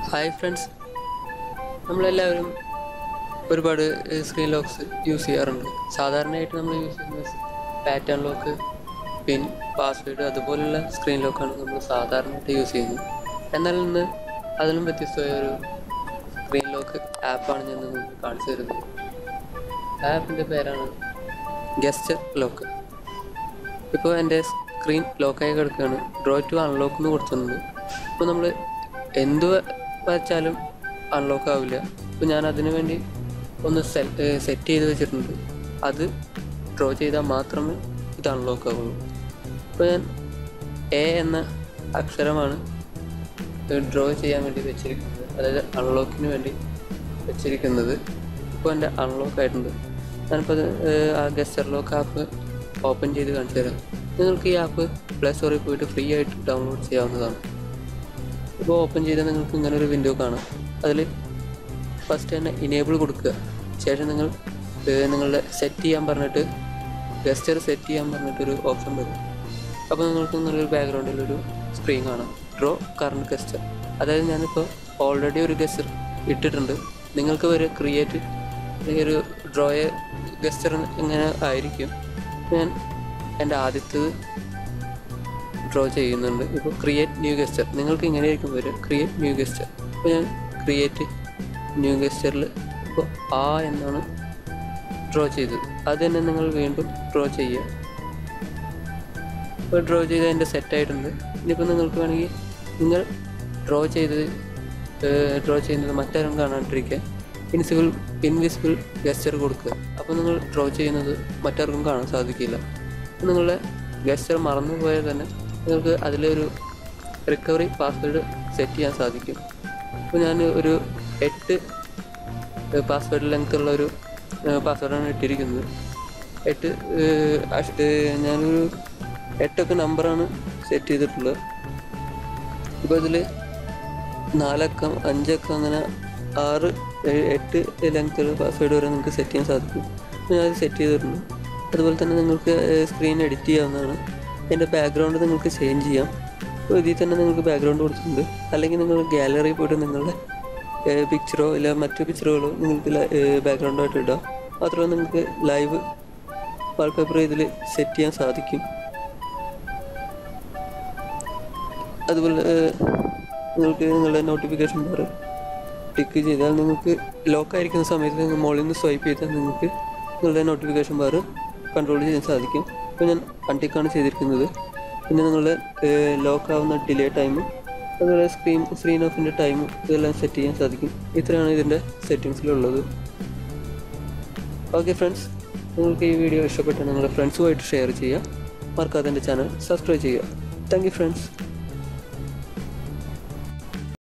hi friends നമ്മളെല്ലാവരും ഒരുപാട് screen locks use ചെയ്യാറുണ്ട് സാധാരണയായിട്ട് നമ്മൾ യൂസ് ചെയ്യുന്നത് പാറ്റേൺ ലോക്ക് പിൻ പാസ്വേഡ് അതുപോലുള്ള സ്ക്രീൻ ലോക്കാണ് നമ്മൾ സാധാരണയായിട്ട് യൂസ് ചെയ്യുന്നത് എന്നാൽ ഇന്ന് അതിലും വ്യത്യസ്തമായ ഒരു സ്ക്രീൻ ലോക്ക് ആപ്പാണ് ഞാൻ നിങ്ങൾക്ക് കാണിച്ചു തരുന്നത് ആപ്പിൻ്റെ പേരാണ് ഗസ്റ്റർ ലോക്ക് ഇപ്പോൾ എൻ്റെ സ്ക്രീൻ ലോക്കായി കിടക്കുകയാണ് ഡ്രോ ടു അൺലോക്ക് എന്ന് കൊടുത്തിട്ടുണ്ട് ഇപ്പോൾ നമ്മൾ എന്ത് വച്ചാലും അൺലോക്ക് ആവില്ല ഇപ്പോൾ ഞാൻ അതിനു വേണ്ടി ഒന്ന് സെറ്റ് ചെയ്ത് വെച്ചിട്ടുണ്ട് അത് ഡ്രോ ചെയ്താൽ മാത്രമേ ഇത് അൺലോക്ക് ആവുള്ളൂ ഇപ്പോൾ ഞാൻ എ എന്ന അക്ഷരമാണ് ഡ്രോ ചെയ്യാൻ വേണ്ടി വെച്ചിരിക്കുന്നത് അതായത് അൺലോക്കിന് വേണ്ടി വെച്ചിരിക്കുന്നത് ഇപ്പോൾ എൻ്റെ അൺലോക്ക് ആയിട്ടുണ്ട് ഞാനിപ്പോൾ അത് ഏഹ്, ആ ഗസ്റ്റർ ലോക്ക് ആപ്പ് ഓപ്പൺ ചെയ്ത് കാണിച്ചു തരാം നിങ്ങൾക്ക് ഈ ആപ്പ് പ്ലേ സ്റ്റോറിൽ പോയിട്ട് ഫ്രീ ആയിട്ട് ഡൗൺലോഡ് ചെയ്യാവുന്നതാണ് ഇപ്പോൾ ഓപ്പൺ ചെയ്താൽ നിങ്ങൾക്ക് ഇങ്ങനെ ഒരു വിൻഡോ കാണാം അതിൽ ഫസ്റ്റ് തന്നെ ഇനേബിൾ കൊടുക്കുക ശേഷം നിങ്ങൾ ഏഹ്, നിങ്ങളുടെ സെറ്റ് ചെയ്യാൻ പറഞ്ഞിട്ട് ഗസ്റ്റർ സെറ്റ് ചെയ്യാൻ പറഞ്ഞിട്ടൊരു ഓപ്ഷൻ വരും അപ്പോൾ നിങ്ങൾക്ക് നല്ലൊരു ബാക്ക്ഗ്രൗണ്ടിൽ ഒരു സ്ക്രീൻ കാണാം ഡ്രോ കറണ്ട് ഗസ്റ്റർ അതായത് ഞാനിപ്പോൾ ഓൾറെഡി ഒരു ഗസ്റ്റർ ഇട്ടിട്ടുണ്ട് നിങ്ങൾക്ക് ഒരു ക്രിയേറ്റ് ഒരു ഡ്രോയെ ഗസ്റ്റർ ഇങ്ങനെ ആയിരിക്കും ഞാൻ എൻ്റെ ആദ്യത്തേത് ഡ്രോ ചെയ്യുന്നുണ്ട് ഇപ്പോൾ ക്രിയേറ്റ് ന്യൂ ഗസ്റ്റർ നിങ്ങൾക്ക് ഇങ്ങനെയായിരിക്കും വരും ക്രിയേറ്റ് ന്യൂ ഗസ്റ്റർ ഇപ്പോൾ ഞാൻ ക്രിയേറ്റ് ന്യൂ ഗസ്റ്ററിൽ ഇപ്പോൾ ആ എന്നാണ് ഡ്രോ ചെയ്തത് അത് തന്നെ നിങ്ങൾ വീണ്ടും ഡ്രോ ചെയ്യുക ഇപ്പോൾ ഡ്രോ ചെയ്ത് എൻ്റെ സെറ്റായിട്ടുണ്ട് ഇനിയിപ്പോൾ നിങ്ങൾക്ക് വേണമെങ്കിൽ നിങ്ങൾ ഡ്രോ ചെയ്ത് ഡ്രോ ചെയ്യുന്നത് മറ്റാരും കാണാണ്ടിരിക്കാൻ ഇൻസിബിൾ ഇൻവിസിബിൾ ഗസ്റ്റർ കൊടുക്കുക അപ്പോൾ നിങ്ങൾ ഡ്രോ ചെയ്യുന്നത് മറ്റാർക്കും കാണാൻ സാധിക്കില്ല അപ്പോൾ നിങ്ങളുടെ ഗസ്റ്റർ മറന്നു പോയാൽ തന്നെ നിങ്ങൾക്ക് അതിലൊരു റിക്കവറി പാസ്വേഡ് സെറ്റ് ചെയ്യാൻ സാധിക്കും അപ്പോൾ ഞാൻ ഒരു എട്ട് പാസ്വേഡ് ലെങ്ത് ഉള്ള ഒരു പാസ്വേഡാണ് ഇട്ടിരിക്കുന്നത് എട്ട് ഏഹ്, അഷ്- ഏഹ്, ഞാനൊരു എട്ടൊക്കെ നമ്പറാണ് സെറ്റ് ചെയ്തിട്ടുള്ളത് ഇപ്പോൾ ഇതിൽ നാലക്കം അഞ്ചക്കം അങ്ങനെ ആറ് ഏഴ് എട്ട് ലെങ്ത്തുള്ള പാസ്വേഡ് വരെ നിങ്ങൾക്ക് സെറ്റ് ചെയ്യാൻ സാധിക്കും അപ്പോൾ ഞാനത് സെറ്റ് ചെയ്തിട്ടുണ്ട് അതുപോലെ തന്നെ നിങ്ങൾക്ക് സ്ക്രീൻ എഡിറ്റ് ചെയ്യാവുന്നതാണ് എൻ്റെ ബാക്ക്ഗ്രൗണ്ട് നിങ്ങൾക്ക് ചേഞ്ച് ചെയ്യാം അപ്പോൾ ഇതിൽ തന്നെ നിങ്ങൾക്ക് ബാക്ക്ഗ്രൗണ്ട് കൊടുത്തിട്ടുണ്ട് അല്ലെങ്കിൽ നിങ്ങൾ ഗാലറിയിൽ പോയിട്ട് നിങ്ങളുടെ പിക്ചറോ ഇല്ല മറ്റു പിക്ചറുകളോ നിങ്ങൾക്ക് ബാക്ക്ഗ്രൗണ്ടായിട്ട് ഇടാം മാത്രമല്ല നിങ്ങൾക്ക് ലൈവ് വാൾപേപ്പർ ഇതിൽ സെറ്റ് ചെയ്യാൻ സാധിക്കും അതുപോലെ ഏഹ്, നിങ്ങൾക്ക് നിങ്ങളുടെ നോട്ടിഫിക്കേഷൻ ബാർ ടിക്ക് ചെയ്താൽ നിങ്ങൾക്ക് ലോക്ക് ആയിരിക്കുന്ന സമയത്ത് നിങ്ങൾ മുകളിൽ നിന്ന് സ്വൈപ്പ് ചെയ്താൽ നിങ്ങൾക്ക് നിങ്ങളുടെ നോട്ടിഫിക്കേഷൻ ബാർ കൺട്രോൾ ചെയ്യാൻ സാധിക്കും ഇപ്പോൾ ഞാൻ അൺടിക്കാണ് ചെയ്തിരിക്കുന്നത് പിന്നെ നിങ്ങളുടെ ലോക്ക് ആവുന്ന ഡിലേ ടൈമും അതുപോലെ സ്ക്രീൻ സ്ക്രീൻ ഓഫിൻ്റെ ടൈമും ഇതെല്ലാം സെറ്റ് ചെയ്യാൻ സാധിക്കും ഇത്രയാണ് ഇതിൻ്റെ സെറ്റിങ്സിലുള്ളത് ഓക്കെ ഫ്രണ്ട്സ് നിങ്ങൾക്ക് ഈ വീഡിയോ ഇഷ്ടപ്പെട്ടാൽ നിങ്ങളുടെ ഫ്രണ്ട്സുമായിട്ട് ഷെയർ ചെയ്യുക മറക്കാതെ എൻ്റെ ചാനൽ സബ്സ്ക്രൈബ് ചെയ്യുക താങ്ക് യു ഫ്രണ്ട്സ്